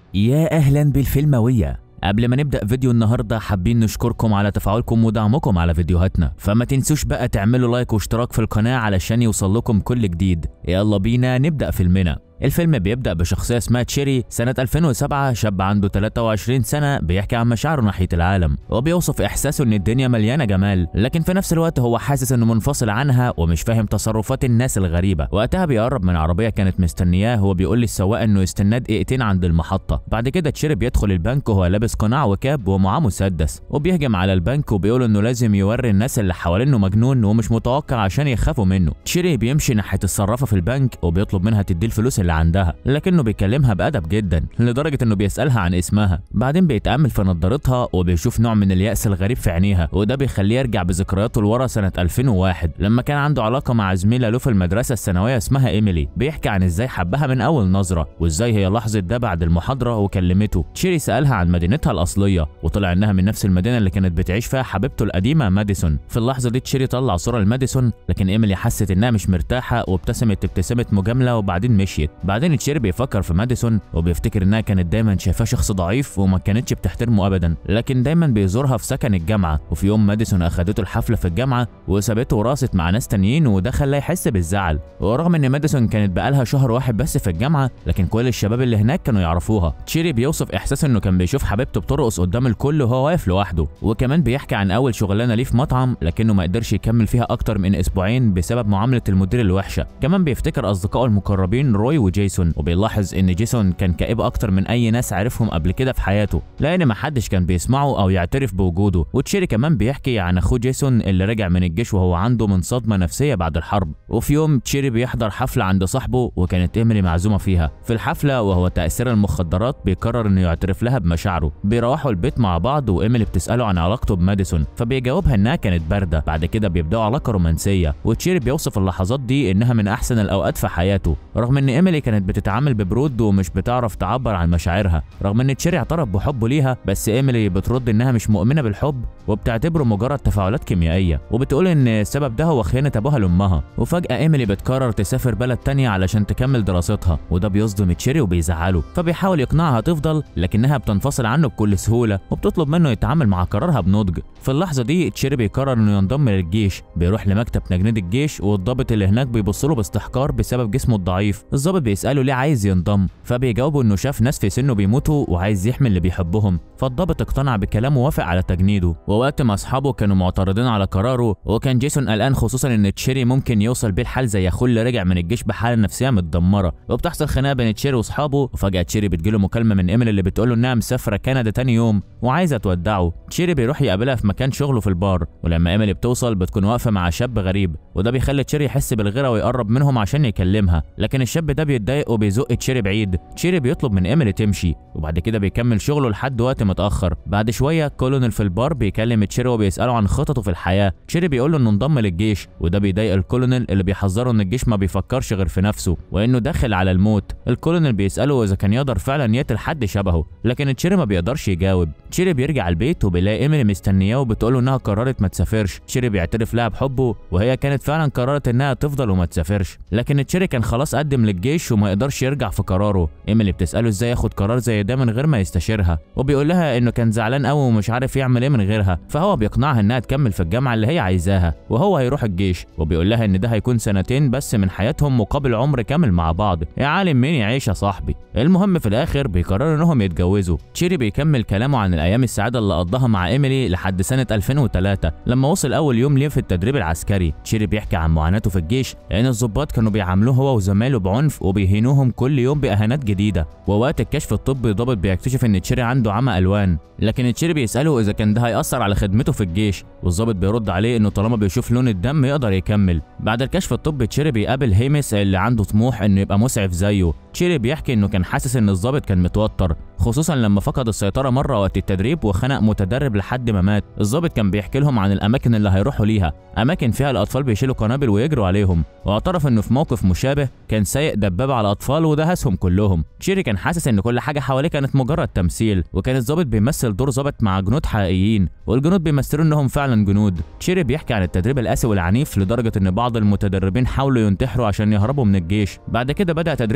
يا اهلا بالفيلمويه قبل ما نبدا فيديو النهارده حابين نشكركم على تفاعلكم ودعمكم على فيديوهاتنا فما تنسوش بقى تعملوا لايك واشتراك في القناه علشان يوصل لكم كل جديد يلا بينا نبدا فيلمنا الفيلم بيبدأ بشخصية اسمها تشيري سنة 2007 شاب عنده 23 سنة بيحكي عن مشاعره ناحية العالم وبيوصف إحساسه إن الدنيا مليانة جمال لكن في نفس الوقت هو حاسس إنه منفصل عنها ومش فاهم تصرفات الناس الغريبة وقتها بيقرب من عربية كانت مستنياه هو بيقول للسواق إنه يستناه دقيقتين عند المحطة بعد كده تشيري بيدخل البنك وهو لابس قناع وكاب ومعاه مسدس وبيهجم على البنك وبيقول إنه لازم يوري الناس اللي حوالينه مجنون ومش متوقع عشان يخافوا منه تشيري بيمشي ناحية الصرافة في البنك وبيطلب منها تديه الفلوس اللي عندها لكنه بيكلمها بأدب جدا لدرجة إنه بيسألها عن اسمها بعدين بيتأمل في نضارتها وبيشوف نوع من اليأس الغريب في عينيها وده بيخليه يرجع بذكرياته لورا سنة 2001 لما كان عنده علاقة مع زميلة له في المدرسة الثانوية اسمها إيميلي بيحكي عن إزاي حبها من أول نظرة وإزاي هي لاحظت ده بعد المحاضرة وكلمته تشيري سألها عن مدينتها الأصلية وطلع إنها من نفس المدينة اللي كانت بتعيش فيها حبيبته القديمة ماديسون في اللحظة دي تشيري طلع صورة لماديسون لكن إيميلي حست إنها مش مرتاحة وابتسمت ابتسامة مجاملة وبعدين مشيت بعدين تشيري بيفكر في ماديسون وبيفتكر إنها كانت دايما شايفاه شخص ضعيف وما كانتش بتحترمه أبدا لكن دايما بيزورها في سكن الجامعة وفي يوم ماديسون أخدته الحفلة في الجامعة وسابته وراست مع ناس تانيين وده خلاه يحس بالزعل ورغم إن ماديسون كانت بقالها شهر واحد بس في الجامعة لكن كل الشباب اللي هناك كانوا يعرفوها تشيري بيوصف إحساس إنه كان بيشوف حبيبته بترقص قدام الكل وهو واقف لوحده وكمان بيحكي عن أول شغلانة ليه في مطعم لكنه ما قدرش يكمل فيها أكتر من أسبوعين بسبب معاملة المدير الوحشة كمان بيفتكر أصدقائه المقربين روي وجيسون وبيلاحظ إن جيسون كان كئيب أكتر من أي ناس عرفهم قبل كده في حياته لأن محدش كان بيسمعه أو يعترف بوجوده وتشيري كمان بيحكي عن أخوه جيسون اللي رجع من الجيش وهو عنده من صدمة نفسية بعد الحرب وفي يوم تشيري بيحضر حفلة عند صاحبه وكانت إيميلي معزومة فيها في الحفلة وهو تأثير المخدرات بيقرر إنه يعترف لها بمشاعره بيروحوا البيت مع بعض وإيميلي بتسأله عن علاقته بماديسون فبيجاوبها إنها كانت باردة بعد كده بيبدأوا علاقة رومانسية وتشيري بيوصف اللحظات دي إنها من أحسن الأوقات في حياته رغم إن إيميلي كانت بتتعامل ببرود ومش بتعرف تعبر عن مشاعرها رغم إن تشيري اعترف بحبه ليها بس إيميلي بترد إنها مش مؤمنة بالحب وبتعتبره مجرد تفاعلات كيميائية وبتقول إن السبب ده هو خيانة أبوها لأمها وفجأة إيميلي بتقرر تسافر بلد تانية علشان تكمل دراستها وده بيصدم تشيري وبيزعله فبيحاول يقنعها تفضل لكنها بتنفصل عنه بكل سهولة وبتطلب منه يتعامل مع قرارها بنضج في اللحظة دي تشيري بيقرر إنه ينضم للجيش بيروح لمكتب تجنيد الجيش والضابط اللي هناك بيبص له باستحقار بسبب جسمه الضعيف الضابط بيسأله ليه عايز ينضم فبيجاوبه إنه شاف ناس في سنه بيموتوا وعايز يحمي اللي بيحبهم فالضابط اقتنع بكلامه ووافق على تجنيده ووقت ما اصحابه كانوا معترضين على قراره وكان جيسون قلقان خصوصا ان تشيري ممكن يوصل بيه الحال زي اخوه اللي رجع من الجيش بحاله نفسيه متدمره وبتحصل خناقه بين تشيري واصحابه وفجاه تشيري بتجيله مكالمه من ايميلي اللي بتقول له انها مسافره كندا تاني يوم وعايزه تودعه تشيري بيروح يقابلها في مكان شغله في البار ولما ايميلي بتوصل بتكون واقفه مع شاب غريب وده بيخلي تشيري يحس بالغيره ويقرب منهم عشان يكلمها لكن الشاب ده بيتضايق وبيزق تشيري بعيد تشيري بيطلب من ايميلي تمشي وبعد كده بيكمل شغله لحد وقت متاخر بعد شويه كولونيل في البار بيكلم تشيري وبيساله عن خططه في الحياه تشيري بيقول له انه انضم للجيش وده بيضايق الكولونيل اللي بيحذره ان الجيش ما بيفكرش غير في نفسه وانه داخل على الموت الكولونيل بيساله اذا كان يقدر فعلا يقتل حد شبهه لكن تشيري ما بيقدرش يجاوب تشيري بيرجع البيت وبيلاقي ايميلي مستنياه وبتقول له انها قررت ما تسافرش تشيري بيعترف لها بحبه وهي كانت فعلا قررت انها تفضل وما تسافرش لكن تشيري كان خلاص قدم للجيش وما يقدرش يرجع في قراره ايميلي بتساله ازاي ياخد قرار زي ده من غير ما يستشيرها وبيقول لها انه كان زعلان قوي ومش عارف يعمل ايه من غيرها فهو بيقنعها انها تكمل في الجامعه اللي هي عايزاها وهو هيروح الجيش وبيقول لها ان ده هيكون سنتين بس من حياتهم مقابل عمر كامل مع بعض يا عالم مين يعيش يا صاحبي المهم في الاخر بيقرروا انهم يتجوزوا تشيري بيكمل كلامه عن الايام السعاده اللي قضاها مع ايميلي لحد سنه 2003 لما وصل اول يوم ليه في التدريب العسكري تشيري بيحكي عن معاناته في الجيش لان الضباط كانوا بيعاملوه هو وزمايله بعنف وبيهينوهم كل يوم باهانات جديده ووقت الكشف الطبي ضابط بيكتشف ان تشيري عنده عمى الوان لكن تشيري بيساله اذا كان ده هيأثر على خدمته في الجيش والضابط بيرد عليه انه طالما بيشوف لون الدم يقدر يكمل بعد الكشف الطبي تشيري بيقابل هيمس اللي عنده طموح انه يبقى مسعف زيه تشيري بيحكي انه كان حاسس ان الضابط كان متوتر خصوصا لما فقد السيطره مره وقت التدريب وخنق متدرب لحد ما مات الضابط كان بيحكي لهم عن الاماكن اللي هيروحوا ليها اماكن فيها الاطفال بيشيلوا قنابل ويجروا عليهم واعترف انه في موقف مشابه كان سايق دبابه على اطفال ودهسهم كلهم تشيري كان حاسس ان كل حاجه حواليه كانت مجرد تمثيل وكان الضابط بيمثل دور ضابط مع جنود حقيقيين والجنود بيمثلوا انهم فعلا جنود تشيري بيحكي عن التدريب القاسي والعنيف لدرجه ان بعض المتدربين حاولوا ينتحروا عشان يهربوا من الجيش بعد كده بدا تدريب الاسعاف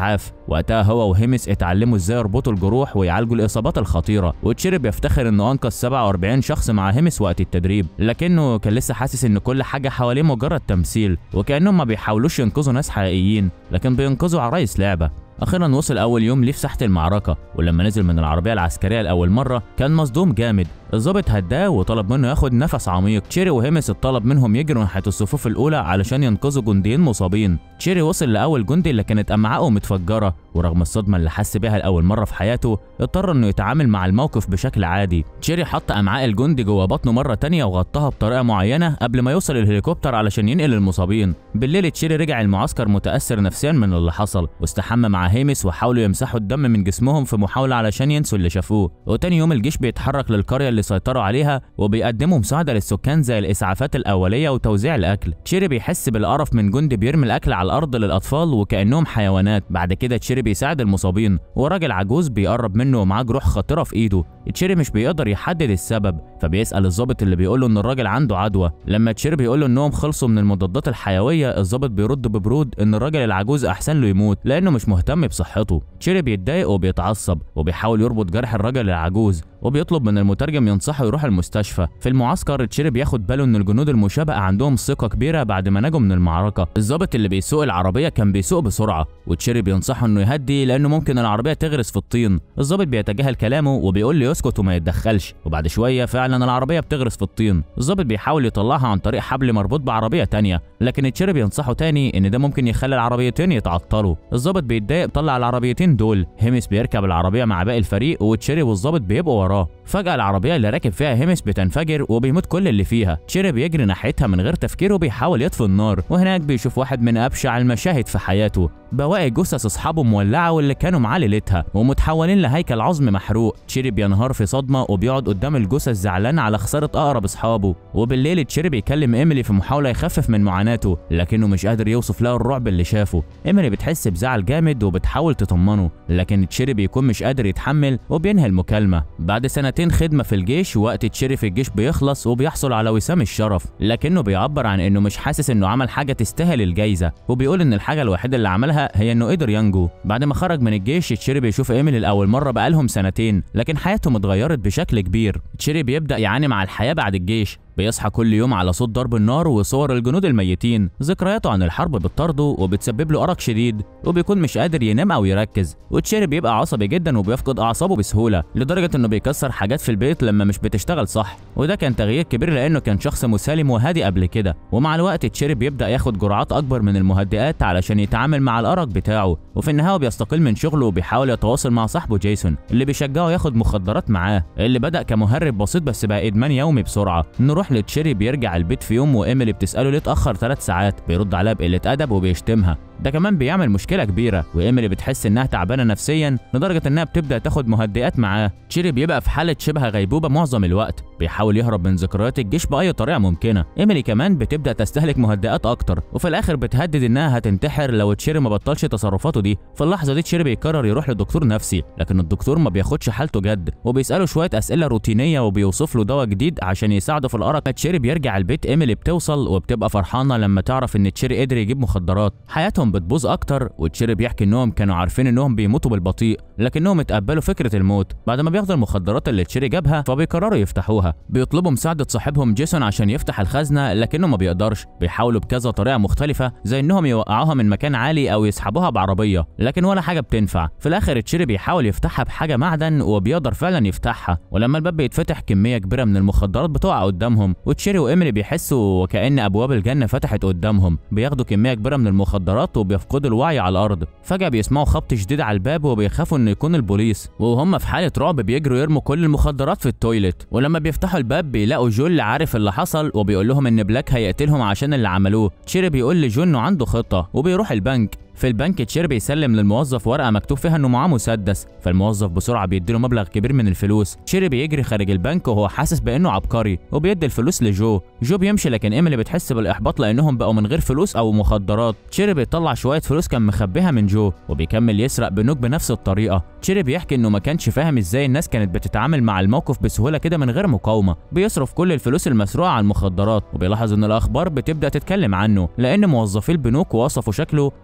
الاسعاف وقتها هو وهيمس اتعلموا ازاي يربطوا الجروح ويعالجوا الاصابات الخطيره وتشيري بيفتخر انه انقذ 47 شخص مع هيمس وقت التدريب لكنه كان لسه حاسس ان كل حاجه حواليه مجرد تمثيل وكانهم ما بيحاولوش ينقذوا ناس حقيقيين لكن بينقذوا عرايس لعبه اخيرا وصل اول يوم ليه في ساحه المعركه ولما نزل من العربيه العسكريه لاول مره كان مصدوم جامد الظابط هداه وطلب منه ياخد نفس عميق تشيري وهيمس اتطلب منهم يجروا ناحيه الصفوف الاولى علشان ينقذوا جنديين مصابين تشيري وصل لاول جندي اللي كانت امعائه متفجره ورغم الصدمه اللي حس بيها لاول مره في حياته اضطر انه يتعامل مع الموقف بشكل عادي تشيري حط امعاء الجندي جوه بطنه مره تانية وغطاها بطريقه معينه قبل ما يوصل الهليكوبتر علشان ينقل المصابين بالليل تشيري رجع المعسكر متاثر نفسيا من اللي حصل واستحمى مع هيمس وحاولوا يمسحوا الدم من جسمهم في محاوله علشان ينسوا اللي شافوه وتاني يوم الجيش بيتحرك للقريه اللي سيطروا عليها وبيقدموا مساعده للسكان زي الاسعافات الاوليه وتوزيع الاكل تشيري بيحس بالقرف من جندي بيرمي الاكل على الارض للاطفال وكانهم حيوانات بعد كده تشيري بيساعد المصابين وراجل عجوز بيقرب منه ومعاه جروح خطيره في ايده تشيري مش بيقدر يحدد السبب فبيسال الضابط اللي بيقول له ان الراجل عنده عدوى لما تشيري بيقول له انهم خلصوا من المضادات الحيويه الضابط بيرد ببرود ان الراجل العجوز احسن له يموت لانه مش مهتم بصحته تشيري بيتضايق وبيتعصب وبيحاول يربط جرح الراجل العجوز وبيطلب من المترجم ينصحه يروح المستشفى في المعسكر تشيري بياخد باله ان الجنود المشابهه عندهم ثقه كبيره بعد ما نجوا من المعركه الضابط اللي بيسوق العربيه كان بيسوق بسرعه وتشيري بينصحه انه يهدي لانه ممكن العربيه تغرس في الطين الضابط بيتجاهل كلامه وبيقول له يسكت وما يتدخلش وبعد شويه فعلا العربيه بتغرس في الطين الضابط بيحاول يطلعها عن طريق حبل مربوط بعربيه تانية لكن تشيري بينصحه تاني ان ده ممكن يخلي العربيتين يتعطلوا الضابط بيتضايق طلع العربيتين دول هيمس بيركب العربيه مع باقي الفريق وتشيري والضابط بيبقوا وراه فجأة العربية اللي راكب فيها هيمس بتنفجر وبيموت كل اللي فيها، تشيري بيجري ناحيتها من غير تفكير وبيحاول يطفي النار، وهناك بيشوف واحد من أبشع المشاهد في حياته، بواقي جثث أصحابه مولعة واللي كانوا معاه ليلتها ومتحولين لهيكل عظم محروق، تشيري بينهار في صدمة وبيقعد قدام الجثث زعلان على خسارة أقرب أصحابه، وبالليل تشيري بيكلم إيميلي في محاولة يخفف من معاناته، لكنه مش قادر يوصف لها الرعب اللي شافه، إيميلي بتحس بزعل جامد وبتحاول تطمنه، لكن تشيري بيكون مش قادر يتحمل وبينهي المكالمة، بعد سنتين خدمة في الجيش وقت تشيري في الجيش بيخلص وبيحصل على وسام الشرف لكنه بيعبر عن انه مش حاسس انه عمل حاجه تستاهل الجايزه وبيقول ان الحاجه الوحيده اللي عملها هي انه قدر ينجو بعد ما خرج من الجيش تشيري بيشوف ايميلي لاول مره بقالهم سنتين لكن حياتهم اتغيرت بشكل كبير تشيري بيبدا يعاني مع الحياه بعد الجيش بيصحى كل يوم على صوت ضرب النار وصور الجنود الميتين ذكرياته عن الحرب بتطارده وبتسبب له أرق شديد وبيكون مش قادر ينام أو يركز وتشيري بيبقى عصبي جدا وبيفقد أعصابه بسهولة لدرجة إنه بيكسر حاجات في البيت لما مش بتشتغل صح وده كان تغيير كبير لأنه كان شخص مسالم وهادي قبل كده ومع الوقت تشيري بيبدأ ياخد جرعات أكبر من المهدئات علشان يتعامل مع الأرق بتاعه وفي النهاية بيستقيل من شغله وبيحاول يتواصل مع صاحبه جيسون اللي بيشجعه ياخد مخدرات معاه اللي بدأ كمهرب بسيط بس بقى إدمان يومي بسرعة نروح لتشيري بيرجع البيت في يوم وايميلي بتساله ليه اتاخر ثلاث ساعات بيرد عليها بقله ادب وبيشتمها ده كمان بيعمل مشكله كبيره وايميلي بتحس انها تعبانه نفسيا لدرجه انها بتبدا تاخد مهدئات معاه تشيري بيبقى في حاله شبه غيبوبه معظم الوقت بيحاول يهرب من ذكريات الجيش باي طريقه ممكنه ايميلي كمان بتبدا تستهلك مهدئات اكتر وفي الاخر بتهدد انها هتنتحر لو تشيري ما بطلش تصرفاته دي في اللحظه دي تشيري بيقرر يروح لدكتور نفسي لكن الدكتور ما بياخدش حالته جد وبيساله شويه اسئله روتينيه وبيوصف له دواء جديد عشان يساعده في الارق تشيري بيرجع البيت ايميلي بتوصل وبتبقى فرحانه لما تعرف ان تشيري قدر يجيب مخدرات حياتهم بتبوظ اكتر وتشيري بيحكي انهم كانوا عارفين انهم بيموتوا بالبطيء لكنهم اتقبلوا فكره الموت بعد ما بياخدوا المخدرات اللي تشيري جابها فبيقرروا يفتحوها بيطلبوا مساعده صاحبهم جيسون عشان يفتح الخزنه لكنه ما بيقدرش بيحاولوا بكذا طريقه مختلفه زي انهم يوقعوها من مكان عالي او يسحبوها بعربيه لكن ولا حاجه بتنفع في الاخر تشيري بيحاول يفتحها بحاجه معدن وبيقدر فعلا يفتحها ولما الباب بيتفتح كميه كبيره من المخدرات بتقع قدامهم وتشيري وايميلي بيحسوا وكأن ابواب الجنه فتحت قدامهم بياخدوا كميه كبيره من المخدرات وبيفقدوا الوعي على الارض فجاه بيسمعوا خبط شديد على الباب وبيخافوا انه يكون البوليس وهم في حاله رعب بيجروا يرموا كل المخدرات في التويليت ولما بيفتحوا الباب بيلاقوا جول عارف اللي حصل وبيقول لهم ان بلاك هيقتلهم عشان اللي عملوه تشيري بيقول لجون انه عنده خطه وبيروح البنك في البنك تشير بيسلم للموظف ورقه مكتوب فيها انه معاه مسدس فالموظف بسرعه بيديله مبلغ كبير من الفلوس تشيري بيجري خارج البنك وهو حاسس بانه عبقري وبيدي الفلوس لجو جو بيمشي لكن ايميلي بتحس بالاحباط لانهم بقوا من غير فلوس او مخدرات تشيري بيطلع شويه فلوس كان مخبيها من جو وبيكمل يسرق بنوك بنفس الطريقه تشيري بيحكي انه ما كانش فاهم ازاي الناس كانت بتتعامل مع الموقف بسهوله كده من غير مقاومه بيصرف كل الفلوس المسروقه على المخدرات وبيلاحظ ان الاخبار بتبدا تتكلم عنه لان موظفي البنوك وصفوا شكله حتى لو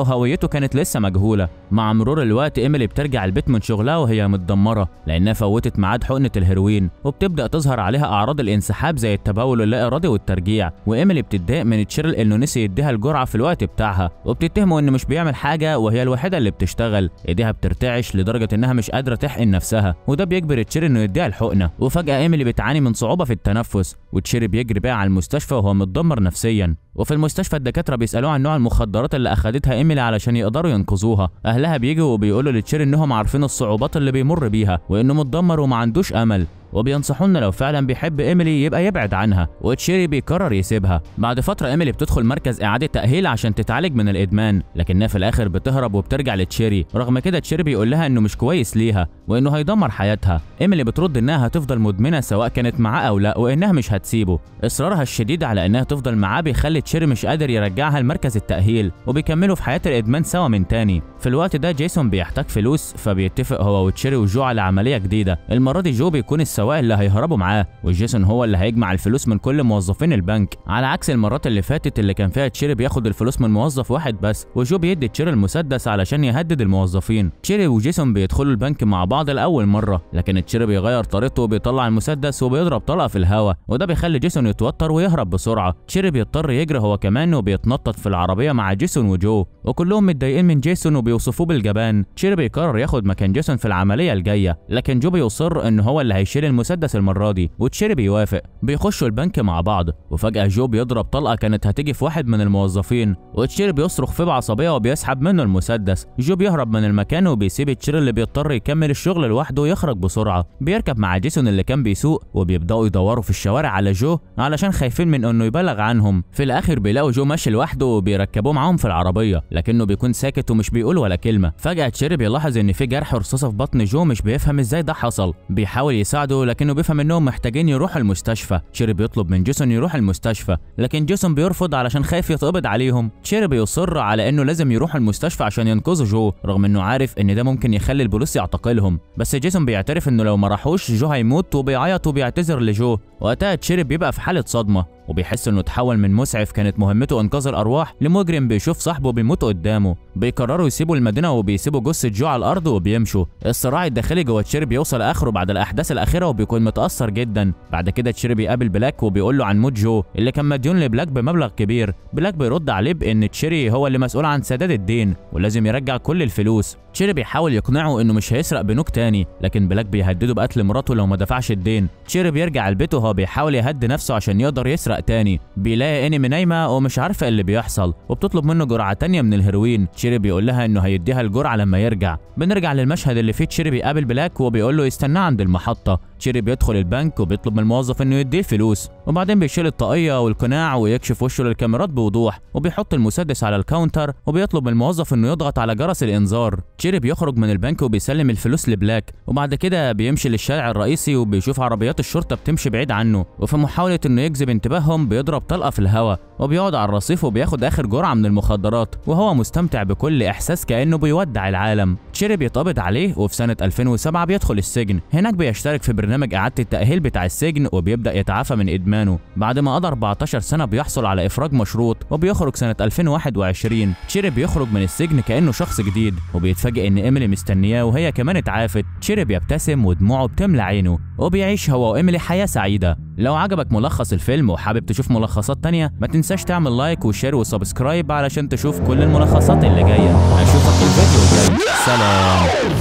وهويته كانت لسه مجهولة مع مرور الوقت إيميلي بترجع البيت من شغلها وهي متدمرة لأنها فوتت ميعاد حقنة الهيروين وبتبدأ تظهر عليها أعراض الانسحاب زي التبول اللا إرادي والترجيع وإيميلي بتتضايق من تشيرل إنه نسي يديها الجرعة في الوقت بتاعها وبتتهمه إنه مش بيعمل حاجة وهي الوحيدة اللي بتشتغل إيديها بترتعش لدرجة إنها مش قادرة تحقن نفسها وده بيجبر تشيري إنه يديها الحقنة وفجأة إيميلي بتعاني من صعوبة في التنفس وتشيري بيجري بيها على المستشفى وهو متدمر نفسيا وفي المستشفى الدكاتره بيسالوه عن نوع المخدرات اللي اخدتها ايميلي علشان يقدروا ينقذوها اهلها بيجوا وبيقولوا لتشيري انهم عارفين الصعوبات اللي بيمر بيها وانه متدمر وما عندوش امل وبينصحونا لو فعلا بيحب ايميلي يبقى يبعد عنها وتشيري بيقرر يسيبها بعد فتره ايميلي بتدخل مركز اعاده تاهيل عشان تتعالج من الادمان لكنها في الاخر بتهرب وبترجع لتشيري رغم كده تشيري بيقول لها انه مش كويس ليها وانه هيدمر حياتها ايميلي بترد انها هتفضل مدمنه سواء كانت معاه او لا وانها مش هتسيبه اصرارها الشديد على انها تفضل معاه بيخلي تشيري مش قادر يرجعها لمركز التاهيل وبيكملوا في حياه الادمان سوا من تاني في الوقت ده جيسون بيحتاج فلوس فبيتفق هو وتشيري وجو على عمليه جديده المره دي جو بيكون السواق اللي هيهربوا معاه وجيسون هو اللي هيجمع الفلوس من كل موظفين البنك على عكس المرات اللي فاتت اللي كان فيها تشيري بياخد الفلوس من موظف واحد بس وجو بيدي تشيري المسدس علشان يهدد الموظفين تشيري وجيسون بيدخلوا البنك مع بعض لاول مره لكن تشيري بيغير طريقته وبيطلع المسدس وبيضرب طلقه في الهواء وده بيخلي جيسون يتوتر ويهرب بسرعه تشيري بيضطر يجري هو كمان وبيتنطط في العربيه مع جيسون وجو وكلهم متضايقين من جيسون وبيوصفوه بالجبان تشيري بيقرر ياخد مكان جيسون في العمليه الجايه لكن جو بيصر ان هو اللي هيشيل المسدس المره دي وتشيري بيوافق بيخشوا البنك مع بعض وفجاه جو بيضرب طلقه كانت هتيجي في واحد من الموظفين وتشيري بيصرخ فيه بعصبيه وبيسحب منه المسدس جو بيهرب من المكان وبيسيب تشيري اللي بيضطر يكمل الشغل لوحده ويخرج بسرعه بيركب مع جيسون اللي كان بيسوق وبيبداوا يدوروا في الشوارع على جو علشان خايفين من انه يبلغ عنهم في الاخر بيلاقوا جو ماشي لوحده وبيركبوه معاهم في العربيه لكنه بيكون ساكت ومش بيقول ولا كلمه فجاه تشيري بيلاحظ ان في جرح رصاصه في بطن جو مش بيفهم ازاي ده حصل بيحاول يساعده لكنه بيفهم انهم محتاجين يروحوا المستشفى تشيري بيطلب من جيسون يروح المستشفى لكن جيسون بيرفض علشان خايف يتقبض عليهم تشيري بيصر على انه لازم يروح المستشفى عشان ينقذوا جو رغم انه عارف ان ده ممكن يخلي البوليس يعتقلهم بس جيسون بيعترف انه لو ما راحوش جو هيموت وبيعيط وبيعتذر لجو وقتها تشيري بيبقى في حاله صدمه وبيحس انه اتحول من مسعف كانت مهمته انقاذ الارواح لمجرم بيشوف صاحبه بيموت قدامه بيقرروا يسيبوا المدينه وبيسيبوا جثه جو على الارض وبيمشوا الصراع الداخلي جوه تشيري بيوصل اخره بعد الاحداث الاخيره وبيكون متاثر جدا بعد كده تشيري بيقابل بلاك وبيقول له عن موت جو اللي كان مديون لبلاك بمبلغ كبير بلاك بيرد عليه بان تشيري هو اللي مسؤول عن سداد الدين ولازم يرجع كل الفلوس تشيري بيحاول يقنعه انه مش هيسرق بنوك تاني لكن بلاك بيهدده بقتل مراته لو ما دفعش الدين تشيري بيرجع البيت وهو بيحاول يهدي نفسه عشان يقدر يسرق تاني بيلاقي انمي نايمه ومش عارفه اللي بيحصل وبتطلب منه جرعه تانية من الهيروين تشيري بيقول لها انه هيديها الجرعه لما يرجع بنرجع للمشهد اللي فيه تشيري بيقابل بلاك وبيقول له يستناه عند المحطه تشيري بيدخل البنك وبيطلب من الموظف انه يديه فلوس وبعدين بيشيل الطاقيه والقناع ويكشف وشه للكاميرات بوضوح وبيحط المسدس على الكاونتر وبيطلب من الموظف انه يضغط على جرس الانذار تشيري بيخرج من البنك وبيسلم الفلوس لبلاك وبعد كده بيمشي للشارع الرئيسي وبيشوف عربيات الشرطه بتمشي بعيد عنه وفي محاوله انه يجذب انتباههم بيضرب طلقه في الهواء وبيقعد على الرصيف وبياخد اخر جرعه من المخدرات وهو مستمتع بكل احساس كانه بيودع العالم تشيري بيتقبض عليه وفي سنه 2007 بيدخل السجن هناك بيشترك في برنامج اعاده التاهيل بتاع السجن وبيبدا يتعافى من ادمانه بعد ما قضى 14 سنه بيحصل على افراج مشروط وبيخرج سنه 2021 تشيري بيخرج من السجن كانه شخص جديد وبيتفاجئ ان ايميلي مستنياه وهي كمان اتعافت تشيري بيبتسم ودموعه بتملى عينه وبيعيش هو وايميلي حياه سعيده لو عجبك ملخص الفيلم وحابب تشوف ملخصات تانية ما تنساش تعمل لايك وشير وسبسكرايب علشان تشوف كل الملخصات اللي جايه اشوفك الفيديو الجاي سلام